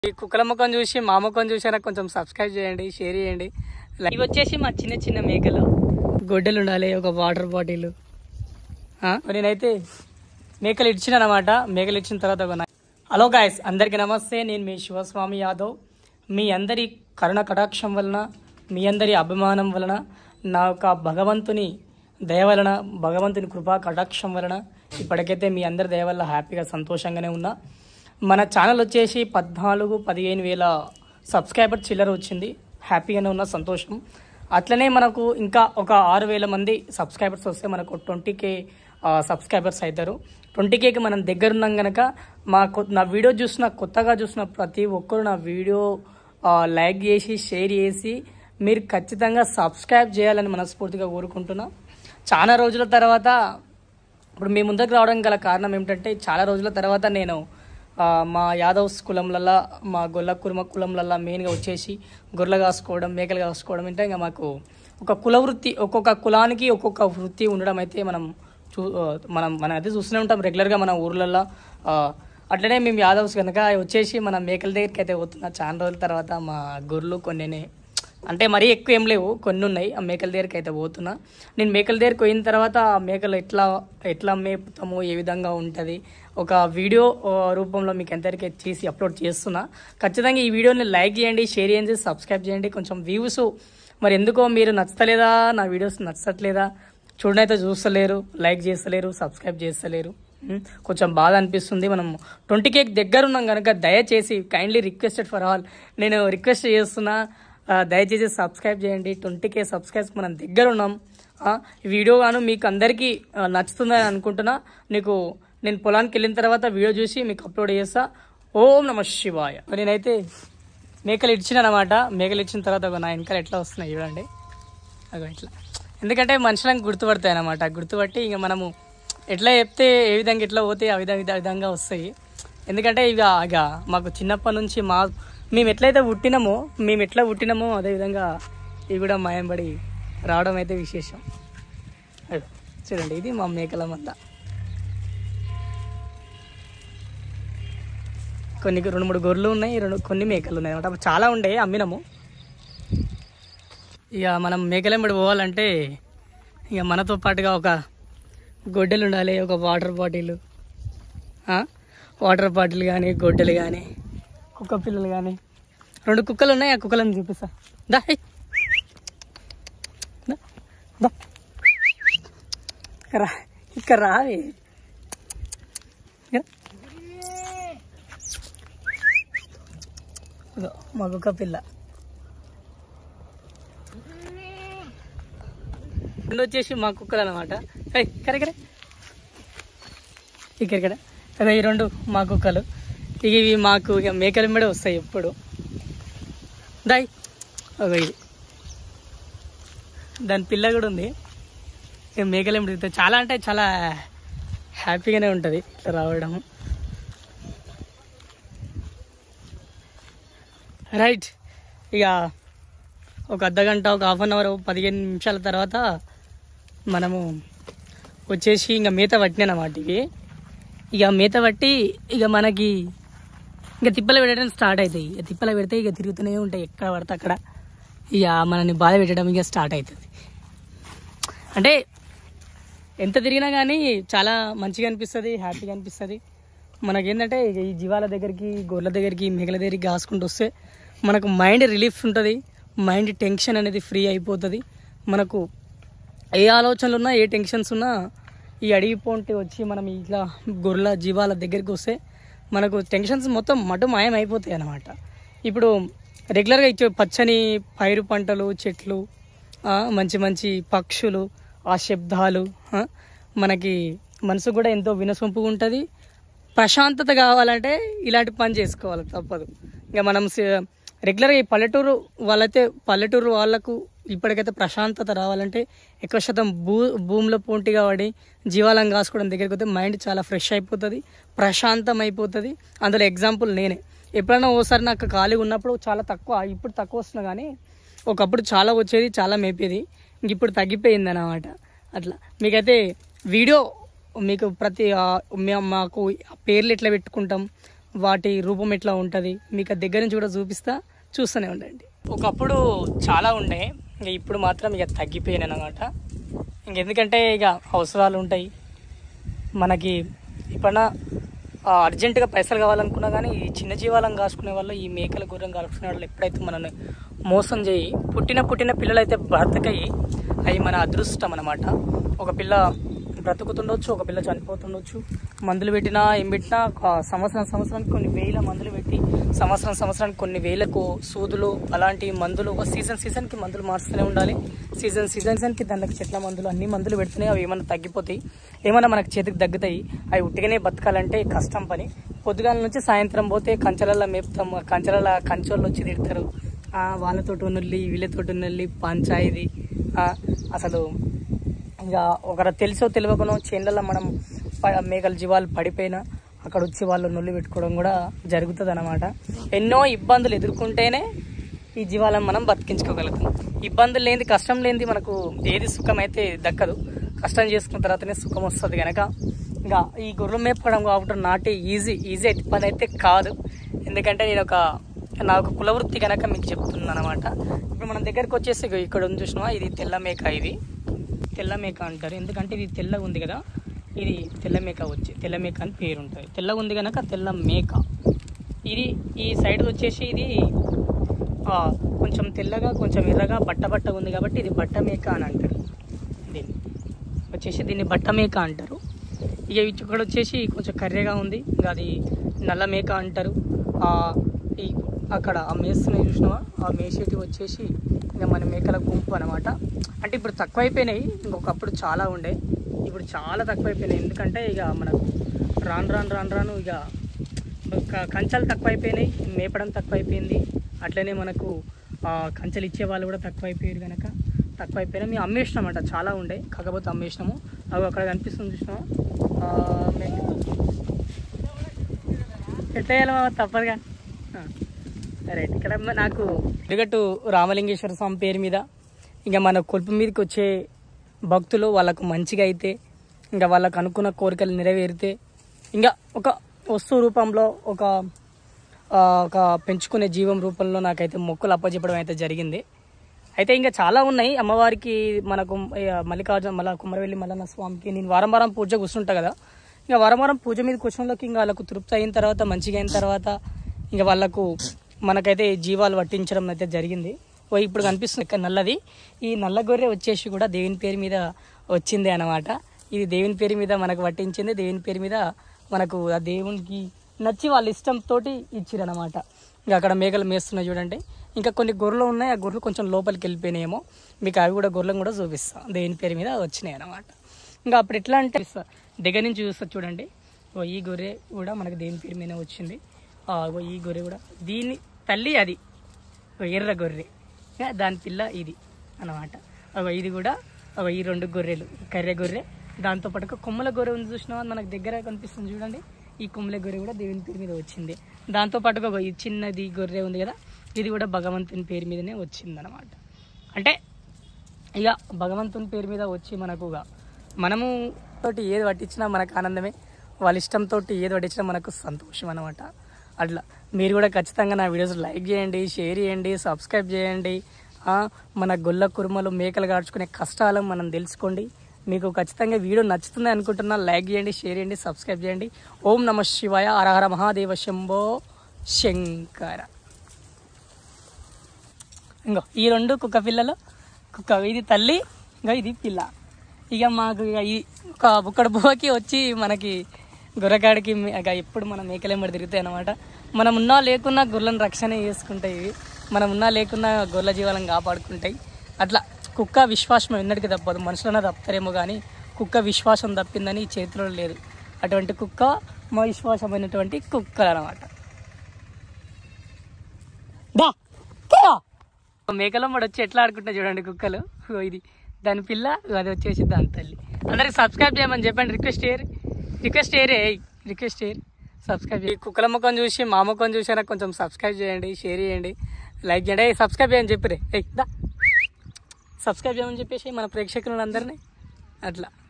ఈ కుక్కల ముఖం చూసి మా ముఖం చూసారా కొంచెం సబ్స్క్రైబ్ చేయండి షేర్ చేయండి ఇవి వచ్చేసి మా చిన్న చిన్న మేకలు గొడ్డలు ఉండాలి ఒక వాటర్ బాటిల్ నేనైతే మేకలు ఇచ్చినమాట మేకలు ఇచ్చిన తర్వాత ఒక నా- హలో గాయస్ అందరికీ నమస్తే నేను మీ శివస్వామి యాదవ్ మీ అందరి కరుణ కటాక్షం వలన మీ అందరి అభిమానం వలన నా యొక్క భగవంతుని దయ వలన భగవంతుని కృపా కటాక్షం వలన ఇప్పటికైతే మీ అందరి దయ వల్ల హ్యాపీగా సంతోషంగానే ఉన్నా మన ఛానల్ వచ్చేసి పద్నాలుగు పదిహేను వేల సబ్స్క్రైబర్ చిల్లర వచ్చింది హ్యాపీగానే ఉన్న సంతోషం అట్లనే మనకు ఇంకా ఒక ఆరు వేల మంది సబ్స్క్రైబర్స్ వస్తే మనకు ట్వంటీ కే సబ్స్క్రైబర్స్ అవుతారు ట్వంటీ కేకి మనం దగ్గర ఉన్నాం కనుక మా కొ- నా వీడియో చూసిన కొత్తగా చూసిన ప్రతి ఒక్కరు నా వీడియో ఆ, లైక్ చేసి షేర్ చేసి మీరు ఖచ్చితంగా సబ్స్క్రైబ్ చేయాలని మనస్ఫూర్తిగా కోరుకుంటున్నా చాలా రోజుల తర్వాత ఇప్పుడు మీ ముందుకు రావడం గల కారణం ఏమిటంటే చాలా రోజుల తర్వాత నేను ఆ, మా యాదవ్స్ కులంలల్లా మా గొల్ల కుర్మ కులంలల్లా మెయిన్గా వచ్చేసి గొర్రెలు కాసుకోవడం మేకలు కాసుకోవడం అంటే ఇంకా మాకు ఒక కుల వృత్తి ఒక్కొక్క కులానికి ఒక్కొక్క వృత్తి ఉండడం అయితే మనం చూ ఆ, మనం మనం అయితే చూస్తూనే ఉంటాం రెగ్యులర్గా మన ఊర్లల్లో ఆ, అట్లనే మేము యాదవ్స్ కనుక వచ్చేసి మన మేకల దగ్గరికి అయితే పోతున్నా చాలా రోజుల తర్వాత మా గొర్రెలు కొన్ని అంటే మరీ ఎక్కువ ఏం లేవు కొన్ని ఉన్నాయి ఆ మేకల దగ్గరికి అయితే పోతున్నా నేను మేకల దగ్గరికి పోయిన తర్వాత ఆ మేకలు ఎట్లా ఎట్లా మేపుతాము ఏ విధంగా ఉంటుంది ఒక వీడియో ఆ, రూపంలో మీకు ఎంతవరకు తీసి అప్లోడ్ చేస్తున్నా ఖచ్చితంగా ఈ వీడియోని లైక్ చేయండి షేర్ చేయండి సబ్స్క్రైబ్ చేయండి కొంచెం వ్యూస్ మరి ఎందుకో మీరు నచ్చలేదా నా వీడియోస్ నచ్చట్లేదా చూడనైతే చూస్తలేరు లైక్ చేస్తలేరు సబ్స్క్రైబ్ చేస్తలేరు ఉమ్, కొంచెం బాధ అనిపిస్తుంది మనం ట్వంటీ కేక్ దగ్గర ఉన్నాం కనుక దయచేసి కైండ్లీ రిక్వెస్టెడ్ ఫర్ ఆల్ నేను రిక్వెస్ట్ చేస్తున్నా ఆ, దయచేసి సబ్స్క్రైబ్ చేయండి ట్వంటీ కే సబ్స్క్రైబ్స్ మనం దగ్గర ఉన్నాం ఆ, ఈ వీడియో గాను మీకు అందరికీ ఆ, నచ్చుతుందని అనుకుంటున్నా నీకు నేను పొలానికి వెళ్ళిన తర్వాత వీడియో చూసి మీకు అప్లోడ్ చేస్తా ఓం నమ శివాయ నేనైతే మేకలు ఇచ్చినమాట మేకలు ఇచ్చిన తర్వాత ఒక నా వెనకాల ఎట్లా వస్తున్నాయి చూడండి అగో ఇట్లా ఎందుకంటే మనుషులను గుర్తుపడతాయి అన్నమాట గుర్తుపట్టి ఇంకా మనము ఎట్లా చెప్తే ఏ విధంగా ఎట్లా పోతే ఆ విధంగా ఇదే విధంగా వస్తాయి ఎందుకంటే ఇక ఇక మాకు చిన్నప్పటి నుంచి మా మేము ఎట్లయితే పుట్టినామో మేము ఎట్లా పుట్టినామో అదే విధంగా ఇవి కూడా మాయంబడి రావడం అయితే విశేషం అగో, చూడండి ఇది మా మేకల మంద కొన్ని రెండు మూడు గొర్రెలు ఉన్నాయి రెండు కొన్ని మేకలు ఉన్నాయి అనమాట చాలా ఉండే అమ్మినాము ఇక మనం మేకలెంబడి పోవాలంటే ఇక మనతో పాటుగా ఒక గొడ్డలు ఉండాలి ఒక వాటర్ బాటిల్ ఆ? వాటర్ బాటిల్ కానీ గొడ్డలు కానీ కుక్క పిల్లలు కానీ రెండు కుక్కలు ఉన్నాయి ఆ కుక్కలను చూపిస్తా దా హే. దా, దా. ఇక్కడ రా ఇక్కడ రావే ఇక్కడ. ఇదిగో మా కుక్క పిల్ల రెండు వచ్చేసి మా కుక్కలు అనమాట కరే కరే ఇక్కడ ఇక్కడ అదే ఈ రెండు మా కుక్కలు ఇక ఇవి మాకు ఇక మేకల మీద వస్తాయి ఎప్పుడు దాయ్ ఒక ఇది దాని పిల్ల కూడా ఉంది ఇక మేకలు ఏమిటి తిరుగుతాయి. చాలా అంటే చాలా హ్యాపీగానే ఉంటుంది ఇట్లా రావడం రైట్ ఇక ఒక అర్ధ గంట ఒక హాఫ్ అన్ అవర్ పదిహేను నిమిషాల తర్వాత మనము వచ్చేసి ఇంకా మేత పట్టినమాట ఇవి ఇక మేత పట్టి ఇక మనకి ఇంకా తిప్పలు పెట్టడం స్టార్ట్ అవుతాయి ఇక తిప్పలు పెడితే ఇక తిరుగుతూనే ఉంటాయి ఎక్కడ పడితే అక్కడ ఇక మనల్ని బాధ పెట్టడం ఇక స్టార్ట్ అవుతుంది అంటే ఎంత తిరిగినా కానీ చాలా మంచిగా అనిపిస్తుంది హ్యాపీగా అనిపిస్తుంది మనకేంటంటే ఇక ఈ జీవాల దగ్గరికి గొర్రెల దగ్గరికి మిగల దగ్గరికి కాసుకుంటూ వస్తే మనకు మైండ్ రిలీఫ్ ఉంటుంది మైండ్ టెన్షన్ అనేది ఫ్రీ అయిపోతుంది మనకు ఏ ఆలోచనలు ఉన్నా ఏ టెన్షన్స్ ఉన్నా ఈ అడవి పొంటి వచ్చి మనం ఇట్లా గొర్రెల జీవాల దగ్గరికి వస్తే మనకు టెన్షన్స్ మొత్తం మటు మాయం అయిపోతాయి అన్నమాట ఇప్పుడు రెగ్యులర్గా ఇచ్చే పచ్చని పైరు పంటలు చెట్లు ఆ, మంచి మంచి పక్షులు ఆ శబ్దాలు ఆ, మనకి మనసు కూడా ఎంతో వినసొంపుగా ఉంటుంది ప్రశాంతత కావాలంటే ఇలాంటి పని చేసుకోవాలి తప్పదు ఇంకా మనం స- రెగ్యులర్గా ఈ పల్లెటూరు వాళ్ళైతే పల్లెటూరు వాళ్ళకు ఇప్పటికైతే ప్రశాంతత రావాలంటే ఎక్కువ శాతం భూ భూమిలో పోంటిగా పడి జీవాలను కాసుకోవడం దగ్గరికి వస్తే మైండ్ చాలా ఫ్రెష్ అయిపోతుంది ప్రశాంతం అయిపోతుంది అందులో ఎగ్జాంపుల్ నేనే ఎప్పుడైనా ఓసారి నాకు ఖాళీగా ఉన్నప్పుడు చాలా తక్కువ ఇప్పుడు తక్కువ వస్తున్నా కానీ ఒకప్పుడు చాలా వచ్చేది చాలా మేపేది ఇంక ఇప్పుడు తగ్గిపోయింది అన్నమాట అట్లా మీకైతే వీడియో మీకు ప్రతి ఆ, మే- మాకు పేర్లు ఎట్లా పెట్టుకుంటాం వాటి రూపం ఎట్లా ఉంటుంది మీకు ఆ దగ్గర నుంచి కూడా చూపిస్తా చూస్తూనే ఉండండి ఒకప్పుడు చాలా ఉండే ఇక ఇప్పుడు మాత్రం ఇక తగ్గిపోయాను అనమాట ఇంకెందుకంటే ఇక అవసరాలు ఉంటాయి మనకి ఇప్పుడన్నా ఆ, అర్జెంటుగా పైసలు కావాలనుకున్నా కానీ ఈ చిన్న జీవాలను కాసుకునే వాళ్ళు ఈ మేకల గుర్రం కాసుకునే వాళ్ళు ఎప్పుడైతే మనల్ని మోసం చేయి పుట్టిన పుట్టిన పిల్లలు అయితే బ్రతకయి అవి మన అదృష్టం అనమాట ఒక పిల్ల బ్రతుకుతుండొచ్చు ఒక పిల్ల చనిపోతుండొచ్చు మందులు పెట్టినా ఏం పెట్టినా ఒక సంవత్సరం సంవత్సరానికి కొన్ని వేల మందులు పెట్టి సంవత్సరం సంవత్సరానికి కొన్ని వేలకు సూదులు అలాంటి మందులు ఒక సీజన్ సీజన్కి మందులు మారుస్తూనే ఉండాలి సీజన్ సీజన్కి దానికి చెట్ల మందులు అన్ని మందులు పెడుతున్నాయి అవి ఏమైనా తగ్గిపోతాయి ఏమైనా మనకు చేతికి తగ్గుతాయి అవి ఉట్టిగానే బతకాలంటే కష్టం పని పొద్దుగాల నుంచి సాయంత్రం పోతే కంచెలలో మేపుతాం ఆ కంచెల కంచోళ్ళు వచ్చి తిడతారు ఆ, వాళ్ళతోటి ఉన్నల్లి వీళ్ళతోటి ఉన్నల్లి పంచాయిది ఆ, అసలు ఇంకా ఒకరు తెలుసో తెలియకనో చేన్లలో మనం ప- మేకల జీవాలు పడిపోయినా అక్కడ వచ్చి వాళ్ళు నొల్లి పెట్టుకోవడం కూడా జరుగుతుంది అనమాట ఎన్నో ఇబ్బందులు ఎదుర్కొంటేనే ఈ జీవాలను మనం బతికించుకోగలుగుతాం ఇబ్బందులు లేనిది కష్టం లేనిది మనకు ఏది సుఖం అయితే దక్కదు కష్టం చేసుకున్న తర్వాతనే సుఖం వస్తుంది కనుక ఇంకా ఈ గొర్రెలు మేపుకోవడం కాబట్టి నాటి ఈజీ ఈజీ పని అయితే కాదు ఎందుకంటే నేను ఒక నా ఒక కులవృత్తి కనుక మీకు చెప్తున్నాను అనమాట ఇప్పుడు మన దగ్గరకు వచ్చేసి ఇగో ఇక్కడ ఉంది చూసినావా ఇది తెల్ల మేక ఇది తెల్ల మేక అంటారు ఎందుకంటే ఇది తెల్లగా ఉంది కదా ఇది తెల్ల మేక వచ్చి తెల్ల మేక అని పేరు ఉంటుంది తెల్లగా ఉంది కనుక తెల్ల మేక ఇది ఈ సైడ్ వచ్చేసి ఇది ఆ, కొంచెం తెల్లగా కొంచెం ఎర్రగా బట్ట బట్ట ఉంది కాబట్టి ఇది బట్ట మేక అని అంటారు దీన్ని వచ్చేసి దీన్ని బట్ట మేక అంటారు ఇక ఇక్కడ వచ్చేసి కొంచెం కర్రెగా ఉంది ఇంకా అది నల్ల మేక అంటారు ఆ, ఈ అక్కడ ఆ మేస్తున్నాయి చూసినావా ఆ మేసేటి వచ్చేసి ఇంకా మన మేకల గుంపు అనమాట అంటే ఇప్పుడు తక్కువైపోయినాయి ఇంకొకప్పుడు చాలా ఉండే ఇప్పుడు చాలా తక్కువైపోయినాయి ఎందుకంటే ఇక మనకు రాను రాను రాను రాను ఇక క- కంచాలు తక్కువైపోయినాయి మేపడం తక్కువైపోయింది అట్లనే మనకు ఆ, కంచెలు ఇచ్చే వాళ్ళు కూడా తక్కువైపోయారు కనుక తక్కువైపోయినా మేము అమ్మేసినాం అంట చాలా ఉండే కాకపోతే అమ్మేసినాము అవి అక్కడ కనిపిస్తుంది చూసినావా ఆ, మే- ఎట్టేయాలి మామ తప్పదుగా ఆ, రైట్ ఇక్కడ మ- నాకు ఎరుగట్టు రామలింగేశ్వర స్వామి పేరు మీద ఇంకా మన కొలుపు మీదకి వచ్చే భక్తులు వాళ్ళకు మంచిగా అయితే ఇంకా వాళ్ళకు అనుకున్న కోరికలు నెరవేరితే ఇంకా ఒక వస్తువు రూపంలో ఒక ఆ, ఒక పెంచుకునే జీవం రూపంలో నాకైతే మొక్కులు అప్పచెప్పడం అయితే జరిగింది అయితే ఇంకా చాలా ఉన్నాయి అమ్మవారికి మనకు ఇక మల్లికార్జున మళ్ళా కుమ్మరవెల్లి మల్లన్న స్వామికి నేను వారం వారం పూజ కూర్చుంటా కదా ఇంకా వారం వారం పూజ మీద కూర్చున్నలోకి ఇంకా వాళ్ళకు తృప్తి అయిన తర్వాత మంచిగా అయిన తర్వాత ఇంకా వాళ్ళకు మనకైతే జీవాలు పట్టించడం అయితే జరిగింది ఓ ఇప్పుడు కనిపిస్తుంది ఇక్కడ నల్లది ఈ నల్ల గొర్రె వచ్చేసి కూడా దేవుని పేరు మీద వచ్చింది అన్నమాట ఇది దేవుని పేరు మీద మనకు పట్టించింది దేవుని పేరు మీద మనకు ఆ దేవునికి నచ్చి వాళ్ళ ఇష్టంతో ఇచ్చిరనమాట ఇంకా అక్కడ మేకలు మేస్తున్నాయి చూడండి ఇంకా కొన్ని గొర్రెలు ఉన్నాయి ఆ గొర్రెలు కొంచెం లోపలికి వెళ్ళిపోయినాయేమో మీకు అవి కూడా గొర్రెలను కూడా చూపిస్తా దేవుని పేరు మీద వచ్చినాయి అనమాట ఇంకా అప్పుడు ఎట్లా అంటే చూస్తా. దగ్గర నుంచి చూస్తా చూడండి ఓ ఈ గొర్రె కూడా మనకు దేవుని పేరు మీద వచ్చింది ఆ, ఓ ఈ గొర్రె కూడా దీని తల్లి అది ఓ ఎర్ర గొర్రె ఇంకా దాని పిల్ల ఇది అన్నమాట అగో ఇది కూడా అగో ఈ రెండు గొర్రెలు కర్రె గొర్రె దాంతో పాటు ఒక కొమ్మల గొర్రె ఉంది చూసినా మనకు దగ్గర కనిపిస్తుంది చూడండి ఈ కొమ్మల గొర్రె కూడా దేవుని పేరు మీద వచ్చింది దాంతో పాటుగా ఒక ఈ చిన్నది గొర్రె ఉంది కదా ఇది కూడా భగవంతుని పేరు మీదనే వచ్చింది అనమాట అంటే ఇక భగవంతుని పేరు మీద వచ్చి మనకు ఇక మనము తోటి ఏది పట్టించినా మనకు ఆనందమే వాళ్ళ ఇష్టంతో ఏది పట్టించినా మనకు సంతోషం అనమాట అట్లా మీరు కూడా ఖచ్చితంగా నా వీడియోస్ లైక్ చేయండి షేర్ చేయండి సబ్స్క్రైబ్ చేయండి ఆ, మన గొల్ల కురుమలు మేకలు గాడ్చుకునే కష్టాలు మనం తెలుసుకోండి మీకు ఖచ్చితంగా వీడియో నచ్చుతుంది అనుకుంటున్నా లైక్ చేయండి షేర్ చేయండి సబ్స్క్రైబ్ చేయండి ఓం నమ శివాయ హరహర మహాదేవ శంభో శంకర ఇంకో ఈ రెండు కుక్క పిల్లలు కుక్క ఇది తల్లి ఇంకా ఇది పిల్ల ఇక మాకు ఇక ఈ ఒక బుక్కడ బువ్వకి వచ్చి మనకి గొర్రెకాడికి మే- ఇక ఎప్పుడు మన మేకలేమడి తిరుగుతాయి అనమాట మనం ఉన్నా లేకున్నా గొర్రెలను రక్షణ చేసుకుంటాయి ఇవి మనం ఉన్నా లేకున్నా గొర్రెల జీవాలను కాపాడుకుంటాయి అట్లా కుక్క విశ్వాసం ఎన్నటికీ తప్పదు మనుషులన్నా తప్పుతారేమో కానీ కుక్క విశ్వాసం తప్పిందని చేతిలో లేదు అటువంటి కుక్క మా విశ్వాసమైనటువంటి కుక్కలు అనమాట దా కేయా మేకలో మరి వచ్చి ఎట్లా ఆడుకుంటా చూడండి కుక్కలు ఇగో ఇది దాని పిల్ల ఇగో అది వచ్చేసి దాని తల్లి అందరికి సబ్స్క్రైబ్ చేయమని చెప్పండి రిక్వెస్ట్ చేయరు రిక్వెస్ట్ చేయరే రిక్వెస్ట్ చేయరు సబ్స్క్రైబ్ చేయండి కుక్కల ముఖం చూసి మా ముఖం చూసినా కొంచెం సబ్స్క్రైబ్ చేయండి షేర్ చేయండి లైక్ చేయండి ఏయ్, సబ్స్క్రైబ్ చేయని చెప్పిరే ఏయ్, దా సబ్స్క్రైబ్ చేయమని చెప్పేసి మన ప్రేక్షకులందరినీ అట్లా